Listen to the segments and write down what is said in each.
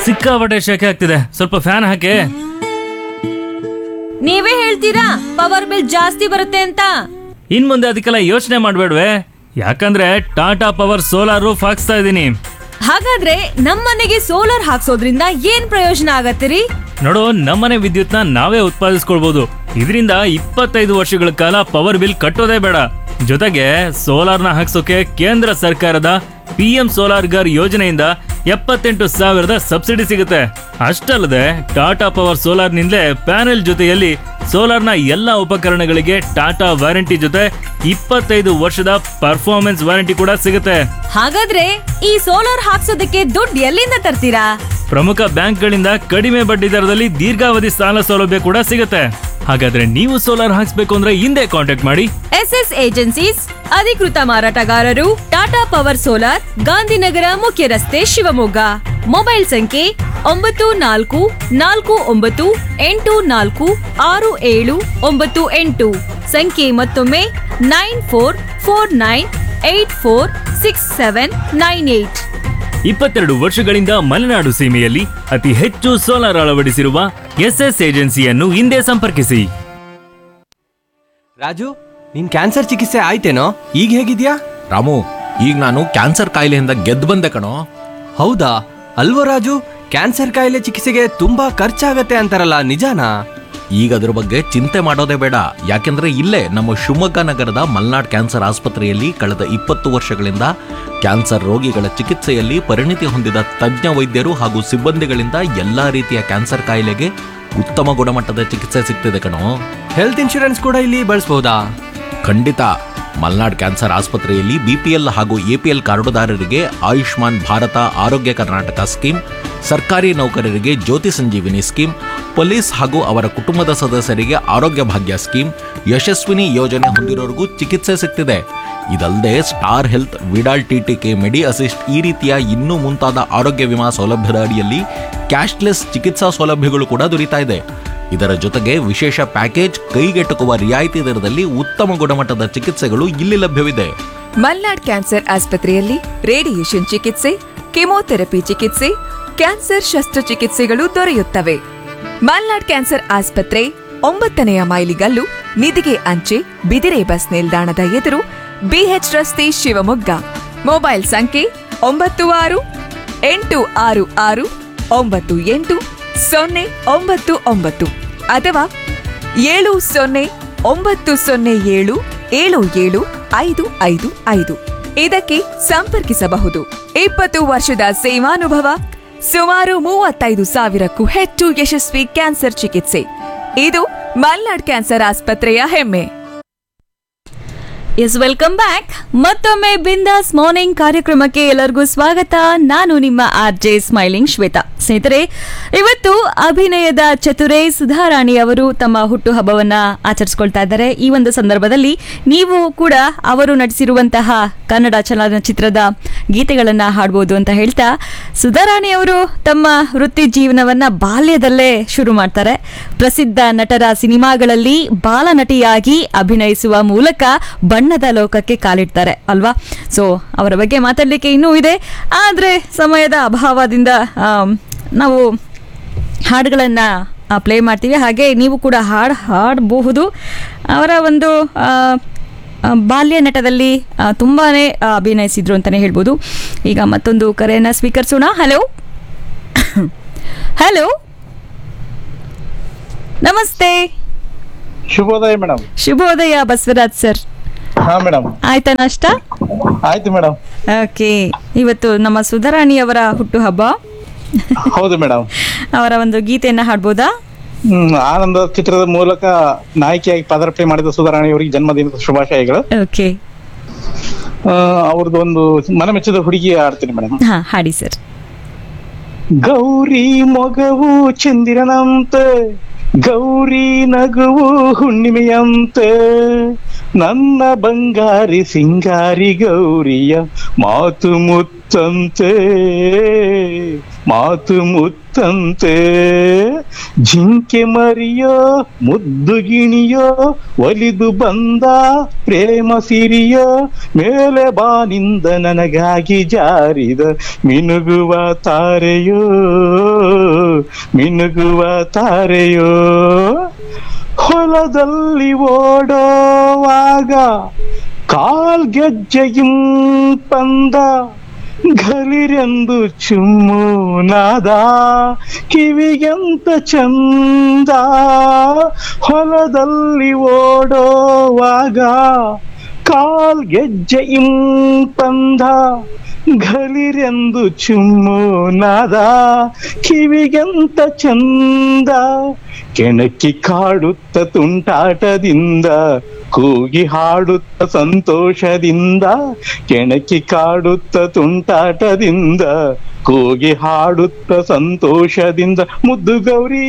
ಸಿಕ್ಕಾಪಟ್ಟೆ ಶೆಕೆ ಆಗ್ತಿದೆ ಸ್ವಲ್ಪ ಫ್ಯಾನ್ ಹಾಕಿ ನೀವೇ ಹೇಳ್ತೀರಾ ಪವರ್ ಬಿಲ್ ಜಾಸ್ತಿ ಬರುತ್ತೆ ಅಂತ ಇನ್ ಮುಂದೆ ಅದಕ್ಕೆಲ್ಲ ಯೋಚನೆ ಮಾಡ್ಬೇಡ್ವೆ ಯಾಕಂದ್ರೆ ಟಾಟಾ ಪವರ್ ಸೋಲಾರ್ ರೂಫ್ ಹಾಕ್ಸ್ತಾ ಇದ್ದೀನಿ ಹಾಗಾದ್ರೆ ನಮ್ಮನೆಗೆ ಸೋಲಾರ್ ಹಾಕ್ಸೋದ್ರಿಂದ ಏನ್ ಪ್ರಯೋಜನ ಆಗತ್ತಿರಿ ನೋಡು ನಮ್ಮನೆ ವಿದ್ಯುತ್ನ ನಾವೇ ಉತ್ಪಾದಿಸ್ಕೊಳ್ಬಹುದು ಇದರಿಂದ ಇಪ್ಪತ್ತೈದು ವರ್ಷಗಳ ಕಾಲ ಪವರ್ ಬಿಲ್ ಕಟ್ಟೋದೇ ಬೇಡ ಜೊತೆಗೆ ಸೋಲಾರ್ನ ಹಾಕ್ಸೋಕೆ ಕೇಂದ್ರ ಸರ್ಕಾರದ ಪಿ ಎಂ ಸೋಲಾರ್ ಗರ್ ಯೋಜನೆಯಿಂದ ಎಪ್ಪತ್ತೆಂಟು ಸಾವಿರದ ಸಬ್ಸಿಡಿ ಸಿಗುತ್ತೆ ಅಷ್ಟಲ್ಲದೆ ಟಾಟಾ ಪವರ್ ಸೋಲಾರ್ನಿಂದಲೇ ಪ್ಯಾನೆಲ್ ಜೊತೆಯಲ್ಲಿ ಸೋಲಾರ್ನ ಎಲ್ಲ ಉಪಕರಣಗಳಿಗೆ ಟಾಟಾ ವಾರಂಟಿ ಜೊತೆ ಇಪ್ಪತ್ತೈದು ವರ್ಷದ ಪರ್ಫಾರ್ಮೆನ್ಸ್ ವಾರಂಟಿ ಕೂಡ ಸಿಗುತ್ತೆ ಹಾಗಾದ್ರೆ ಈ ಸೋಲಾರ್ ಹಾಕ್ಸೋದಕ್ಕೆ ದುಡ್ಡು ಎಲ್ಲಿಂದ ತರ್ತೀರಾ ಪ್ರಮುಖ ಬ್ಯಾಂಕ್ಗಳಿಂದ ಕಡಿಮೆ ಬಡ್ಡಿ ದರದಲ್ಲಿ ದೀರ್ಘಾವಧಿ ಸಾಲ ಸೌಲಭ್ಯ ಕೂಡ ಸಿಗುತ್ತೆ ಹಾಗಾದ್ರೆ ನೀವು ಸೋಲಾರ್ ಹಾಕ್ಸ್ಬೇಕು ಅಂದ್ರೆ ಹಿಂದೆ ಕಾಂಟ್ಯಾಕ್ಟ್ ಮಾಡಿ ಎಸ್ ಎಸ್ ಏಜೆನ್ಸೀಸ್ ಅಧಿಕೃತ ಮಾರಾಟಗಾರರು ಟಾಟಾ ಪವರ್ ಸೋಲಾರ್ ಗಾಂಧಿನಗರ ಮುಖ್ಯ ರಸ್ತೆ ಶಿವಮೊಗ್ಗ ಮೊಬೈಲ್ ಸಂಖ್ಯೆ ಒಂಬತ್ತು ನಾಲ್ಕು ನಾಲ್ಕು ಒಂಬತ್ತು ಎಂಟು ನಾಲ್ಕು ಆರು ಏಳು ಒಂಬತ್ತು ಎಂಟು ಸಂಖ್ಯೆ ಮತ್ತೊಮ್ಮೆ nine four four nine eight four six seven nine eight ಇಪ್ಪತ್ತೆರಡು ವರ್ಷಗಳಿಂದ ಮಲೆನಾಡು ಸೀಮೆಯಲ್ಲಿ ಅತಿ ಹೆಚ್ಚು ಸೋಲಾರ್ ಅಳವಡಿಸಿರುವ ಎಸ್ಎಸ್ ಏಜೆನ್ಸಿಯನ್ನು ಹಿಂದೆ ಸಂಪರ್ಕಿಸಿ ರಾಜು ನಿನ್ ಕ್ಯಾನ್ಸರ್ ಚಿಕಿತ್ಸೆ ಆಯ್ತೇನೋ ಈಗ ಹೇಗಿದ್ಯಾ ರಾಮು ಈಗ ನಾನು ಕ್ಯಾನ್ಸರ್ ಕಾಯಿಲೆಯಿಂದ ಗೆದ್ದು ಬಂದೆ ಕಣೋ ಹೌದಾ ಅಲ್ವೋ ರಾಜು ಕ್ಯಾನ್ಸರ್ ಕಾಯಿಲೆ ಚಿಕಿತ್ಸೆಗೆ ತುಂಬಾ ಖರ್ಚಾಗತ್ತೆ ಅಂತಾರಲ್ಲ ನಿಜಾನಾ ಈಗ ಅದ್ರ ಬಗ್ಗೆ ಚಿಂತೆ ಮಾಡೋದೇ ಬೇಡ ಯಾಕೆಂದ್ರೆ ಇಲ್ಲೇ ನಮ್ಮ ಶಿವಮೊಗ್ಗ ನಗರದ ಮಲ್ನಾಡ್ ಕ್ಯಾನ್ಸರ್ ಆಸ್ಪತ್ರೆಯಲ್ಲಿ ಕಳೆದ ಇಪ್ಪತ್ತು ವರ್ಷಗಳಿಂದ ಕ್ಯಾನ್ಸರ್ ರೋಗಿಗಳ ಚಿಕಿತ್ಸೆಯಲ್ಲಿ ಪರಿಣಿತಿ ಹೊಂದಿದ ತಜ್ಞ ವೈದ್ಯರು ಹಾಗೂ ಸಿಬ್ಬಂದಿಗಳಿಂದ ಎಲ್ಲಾ ರೀತಿಯ ಕ್ಯಾನ್ಸರ್ ಕಾಯಿಲೆಗೆ ಉತ್ತಮ ಗುಣಮಟ್ಟದ ಚಿಕಿತ್ಸೆ ಸಿಗ್ತಿದೆ ಕಣೋ ಹೆಲ್ತ್ ಇನ್ಶೂರೆನ್ಸ್ ಕೂಡ ಇಲ್ಲಿ ಬಳಸ್ಬೋದಾ ಖಂಡಿತ ಮಲ್ನಾಡ್ ಕ್ಯಾನ್ಸರ್ ಆಸ್ಪತ್ರೆಯಲ್ಲಿ ಬಿಪಿಎಲ್ ಹಾಗೂ ಎಪಿಎಲ್ ಕಾರ್ಡುದಾರರಿಗೆ ಆಯುಷ್ಮಾನ್ ಭಾರತ ಆರೋಗ್ಯ ಕರ್ನಾಟಕ ಸ್ಕೀಮ್ ಸರ್ಕಾರಿ ನೌಕರರಿಗೆ ಜ್ಯೋತಿ ಸಂಜೀವಿನಿ ಸ್ಕೀಮ್ ಪೊಲೀಸ್ ಹಾಗೂ ಅವರ ಕುಟುಂಬದ ಸದಸ್ಯರಿಗೆ ಆರೋಗ್ಯ ಭಾಗ್ಯ ಸ್ಕೀಮ್ ಯಶಸ್ವಿನಿ ಯೋಜನೆ ಹೊಂದಿರೋರಿಗೂ ಚಿಕಿತ್ಸೆ ಸಿಗ್ತಿದೆ ಇದಲ್ಲದೆ star health Vidal TTK medi assist ಈ ರೀತಿಯ ಇನ್ನೂ ಮುಂತಾದ ಆರೋಗ್ಯ ವಿಮಾ ಸೌಲಭ್ಯದ ಅಡಿಯಲ್ಲಿ ಕ್ಯಾಶ್ಲೆಸ್ ಚಿಕಿತ್ಸಾ ಸೌಲಭ್ಯಗಳು ಕೂಡ ದೊರೀತಾ ಇದೆ ಇದರ ಜೊತೆಗೆ ವಿಶೇಷ ಪ್ಯಾಕೇಜ್ ಕೈಗೆಟುಕುವ ರಿಯಾಯಿತಿ ದರದಲ್ಲಿ ಉತ್ತಮ ಗುಣಮಟ್ಟದ ಚಿಕಿತ್ಸೆಗಳು ಇಲ್ಲಿ ಲಭ್ಯವಿದೆ ಮಲ್ನಾಡ್ ಕ್ಯಾನ್ಸರ್ ಆಸ್ಪತ್ರೆಯಲ್ಲಿ ರೇಡಿಯೇಷನ್ ಚಿಕಿತ್ಸೆ ಕೆಮೊಥೆರಪಿ ಚಿಕಿತ್ಸೆ ಕ್ಯಾನ್ಸರ್ ಶಸ್ತ್ರಚಿಕಿತ್ಸೆಗಳು ದೊರೆಯುತ್ತವೆ ಮಲ್ನಾಡ್ ಕ್ಯಾನ್ಸರ್ ಆಸ್ಪತ್ರೆ ಒಂಬತ್ತನೆಯ ಮೈಲಿಗಲ್ಲು ನಿಧಿಗೆ ಅಂಚೆ ಬಿದಿರೆ ಬಸ್ ನಿಲ್ದಾಣದ ಎದುರು ಬಿಎಚ್ ರಸ್ತೆ ಶಿವಮೊಗ್ಗ ಮೊಬೈಲ್ ಸಂಖ್ಯೆ ಒಂಬತ್ತು ಆರು ಎಂಟು ಆರು ಆರು ಒಂಬತ್ತು ಎಂಟು ಸೊನ್ನೆ ಒಂಬತ್ತು ಒಂಬತ್ತು ಅಥವಾ ಏಳು ಸೊನ್ನೆ ಒಂಬತ್ತು ಸೊನ್ನೆ ಏಳು ಏಳು ಏಳು ಐದು ಐದು ಐದು ಇದಕ್ಕೆ ಸಂಪರ್ಕಿಸಬಹುದು ಇಪ್ಪತ್ತು ವರ್ಷದ ಸೇವಾನುಭವ ಸುಮಾರು ಮೂವತ್ತೈದು ಸಾವಿರಕ್ಕೂ ಹೆಚ್ಚು ಯಶಸ್ವಿ ಕ್ಯಾನ್ಸರ್ ಚಿಕಿತ್ಸೆ ಇದು ಮಲ್ನಾಡ್ ಕ್ಯಾನ್ಸರ್ ಆಸ್ಪತ್ರೆಯ ಹೆಮ್ಮೆ ಎಸ್ ವೆಲ್ಕಮ್ ಬ್ಯಾಕ್ ಮತ್ತೊಮ್ಮೆ ಬಿಂದಾಸ್ ಮಾರ್ನಿಂಗ್ ಕಾರ್ಯಕ್ರಮಕ್ಕೆ ಎಲ್ಲರಿಗೂ ಸ್ವಾಗತ ನಾನು ನಿಮ್ಮ ಆರ್ ಜೆ ಸ್ಮೈಲಿಂಗ್ ಶ್ವೇತಾ ಸ್ನೇಹಿತರೆ ಇವತ್ತು ಅಭಿನಯದ ಚತುರೇ ಸುಧಾರಾಣಿ ಅವರು ತಮ್ಮ ಹುಟ್ಟುಹಬ್ಬವನ್ನ ಆಚರಿಸ್ಕೊಳ್ತಾ ಇದ್ದಾರೆ ಈ ಒಂದು ಸಂದರ್ಭದಲ್ಲಿ ನೀವು ಕೂಡ ಅವರು ನಟಿಸಿರುವಂತಹ ಕನ್ನಡ ಚಲನಚಿತ್ರದ ಗೀತೆಗಳನ್ನ ಹಾಡ್ಬೋದು ಅಂತ ಹೇಳ್ತಾ ಸುಧಾರಾಣಿ ಅವರು ತಮ್ಮ ವೃತ್ತಿ ಜೀವನವನ್ನ ಬಾಲ್ಯದಲ್ಲೇ ಶುರು ಮಾಡ್ತಾರೆ ಪ್ರಸಿದ್ಧ ನಟರ ಸಿನಿಮಾಗಳಲ್ಲಿ ಬಾಲನಟಿಯಾಗಿ ಅಭಿನಯಿಸುವ ಮೂಲಕ ಬಣ್ಣದ ಲೋಕಕ್ಕೆ ಕಾಲಿಡ್ತಾರೆ ಅಲ್ವಾ ಸೊ ಅವರ ಬಗ್ಗೆ ಮಾತಾಡಲಿಕ್ಕೆ ಇನ್ನೂ ಇದೆ ಆದರೆ ಸಮಯದ ಅಭಾವದಿಂದ ಆಮ್, ನಾವು ಹಾಡುಗಳನ್ನು ಪ್ಲೇ ಮಾಡ್ತೀವಿ ಹಾಗೆ ನೀವು ಕೂಡ ಹಾಡು ಹಾಡಬಹುದು ಅವರ ಒಂದು ಆ, ಆ, ಬಾಲ್ಯ ನಟದಲ್ಲಿ ಆ, ತುಂಬಾನೇ ಆ, ಅಭಿನಯಿಸಿದ್ರು ಅಂತಲೇ ಹೇಳ್ಬೋದು ಈಗ ಮತ್ತೊಂದು ಕರೆಯನ್ನು ಸ್ವೀಕರಿಸೋಣ ಹಲೋ ಹಲೋ ನಮಸ್ತೆ ಶುಭೋದಯ ಮೇಡಮ್ ಶುಭೋದಯ ಬಸವರಾಜ್ ಸರ್ ಹಾ ಮೇಡಮ್ ಆಯ್ತಾ ನಾಷ್ಟ ಆಯ್ತು ಮೇಡಮ್ ಓಕೆ ಇವತ್ತು ನಮ್ಮ ಸುಧಾರಾಣಿಯವರ ಹುಟ್ಟುಹಬ್ಬ ಹೌದು ಮೇಡಮ್ ಅವರ ಒಂದು ಗೀತೆಯನ್ನ ಹಾಡ್ಬೋದಾ ಹ್ಮ್ ಆನಂದ ಚಿತ್ರದ ಮೂಲಕ ನಾಯಕಿಯಾಗಿ ಪದಾರ್ಪಣೆ ಮಾಡಿದ ಸುಧಾರಾಣಿ ಅವರಿಗೆ ಜನ್ಮದಿನದ ಶುಭಾಶಯಗಳು ಓಕೆ ಆ, ಅವ್ರದ್ದು ಒಂದು ಮನಮೆಚ್ಚಿದ ಹುಡುಗಿ ಆಡ್ತೀನಿ ಮೇಡಮ್ ಹಾ ಹಾಡಿ ಸರ್ ಗೌರಿ ಮೊಗವು ಚಂದಿರನಂತೆ ಗೌರಿ ನಗುವು ಹುಣ್ಣಿಮೆಯಂತೆ ನನ್ನ ಬಂಗಾರಿ ಸಿಂಗಾರಿ ಗೌರಿಯ ಮಾತು ಮುತ್ತಂತೆ ಮಾತು ಮುತ್ತಂತೆ ಜಿಂಕೆ ಮರಿಯೋ ಮುದ್ದು ಗಿಣಿಯೋ ಒಲಿದು ಬಂದ ಪ್ರೇಮ ಸಿರಿಯೋ ಮೇಲೆ ಬಾನಿಂದ ನನಗಾಗಿ ಜಾರಿದ ಮಿನುಗುವ ತಾರೆಯೋ ಮಿನುಗುವ ತಾರೆಯೋ ಹೊಲದಲ್ಲಿ ಓಡೋವಾಗ ಕಾಲ್ಗೆಜ್ಜೆയും ಪಂದ ಘಲಿರೆಂದು ಚುಮ್ಮು ನಾದ ಕಿವಿಗೆಂತ ಚಂದ ಹೊಲದಲ್ಲಿ ಓಡೋವಾಗ ಕಾಲ್ಗೆಜ್ಜೆ ಇಂಪಂದ ಘಲಿರೆಂದು ಚುಮ್ಮು ನಾದ ಕಿವಿಗೆಂತ ಚಂದ ಕೆಣಕಿ ಕಾಡುತ್ತ ತುಂಟಾಟದಿಂದ ಕೂಗಿ ಹಾಡುತ್ತ ಸಂತೋಷದಿಂದ ಕೆಣಕಿ ಕಾಡುತ್ತ ತುಂಟಾಟದಿಂದ ಕೂಗಿ ಹಾಡುತ್ತ ಸಂತೋಷದಿಂದ ಮುದ್ದು ಗೌರಿ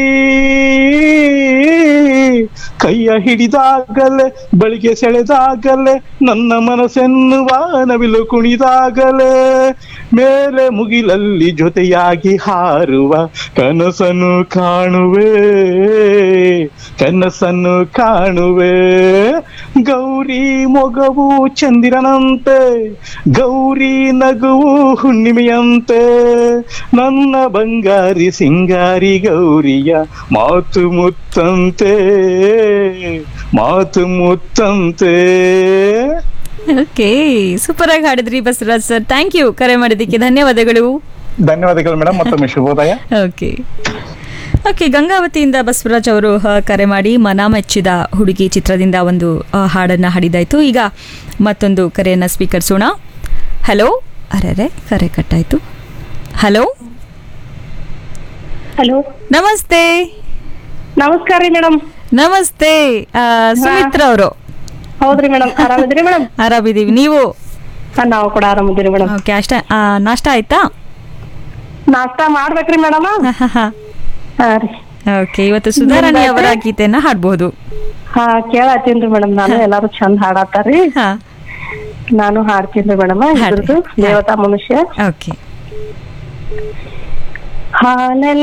ಕೈಯ ಹಿಡಿದಾಗಲೇ ಬಳಿಗೆ ಸೆಳೆದಾಗಲೇ ನನ್ನ ಮನಸ್ಸೆನ್ನುವ ನವಿಲು ಕುಣಿದಾಗಲೇ ಮೇಲೆ ಮುಗಿಲಲ್ಲಿ ಜೊತೆಯಾಗಿ ಹಾರುವ ಕನಸನ್ನು ಕಾಣುವೆ ಕನಸನ್ನು ಕಾಣುವೆ ಗೌರಿ ಮೊಗವು ಚಂದಿರನಂತೆ ಗೌರಿ ನಗುವು ಹುಣ್ಣಿಮೆಯಂತೆ ನನ್ನ ಬಂಗಾರಿ ಸಿಂಗಾರಿ ಗೌರಿಯ ಮಾತು ಮುತ್ತಂತೆ ಮಾತು ಮುತ್ತಂತೆ ಓಕೆ ಸೂಪರ್ ಆಗಿ ಹಾಡಿದ್ರಿ ಬಸವರಾಜ್ ಸರ್ ಥ್ಯಾಂಕ್ ಯು ಕರೆ ಮಾಡಿದ್ದಕ್ಕೆ ಧನ್ಯವಾದಗಳು ಧನ್ಯವಾದಗಳು ಮೇಡಮ್ ಮತ್ತೊಮ್ಮೆ ಶುಭೋದಯ ಓಕೆ ಓಕೆ ಗಂಗಾವತಿಯಿಂದ ಬಸವರಾಜ್ ಅವರು ಆ, ಕರೆ ಮಾಡಿ ಮನ ಮೆಚ್ಚಿದ ಹುಡುಗಿ ಚಿತ್ರದಿಂದ ಒಂದು ಆ, ಹಾಡನ್ನ ಹಾಡಿದಾಯ್ತು ಈಗ ಮತ್ತೊಂದು ಕರೆಯನ್ನ ಸ್ವೀಕರಿಸೋಣ ಹಲೋ ಅರೆ ಕರೆ ಕಟ್ಟಾಯ್ತು ಹಲೋ ಹಲೋ ನಮಸ್ತೆ ನಮಸ್ಕಾರ ರೀ ಮೇಡಮ್ ನಮಸ್ತೆ ಆ, ಸುಮಿತ್ರ ಅವರು ಹೌದ್ರಿ ಮೇಡಮ್ ಆರಾಮಿದ್ರಿ ಮೇಡಮ್ ಆರಾಮಿದ್ದೀವಿ ನೀವು ನಾವು ಕೂಡ ಆರಾಮಿದ್ದೀರಿ ಮೇಡಮ್ ಓಕೆ ಅಷ್ಟ ಆ, ನಾಷ್ಟ ಆಯ್ತಾ ನಾಷ್ಟಾ ಮಾಡ್ಬೇಕ್ರಿ ಮೇಡಮ್ ಹಾ ರೀ ಓಕೆ ಇವತ್ತು ಸುಧಾರಾಣಿ ಅವರ ಗೀತೆಯನ್ನ ಹಾಡ್ಬೋದು ಹಾ ಕೇಳತ್ತೀನ್ರಿ ಮೇಡಮ್ ನಾನು ಎಲ್ಲಾರು ಚಂದ ಹಾಡಾತಾರ್ರಿ ಹಾ ನಾನು ಹಾಡ್ತೀನ್ರಿ ಮೇಡಮ್ ಹಾಡ್ರಿ. ಇದ್ರದ್ದು ದೇವತಾ ಮನುಷ್ಯ ಓಕೆ ಹಾಲೆಲ್ಲ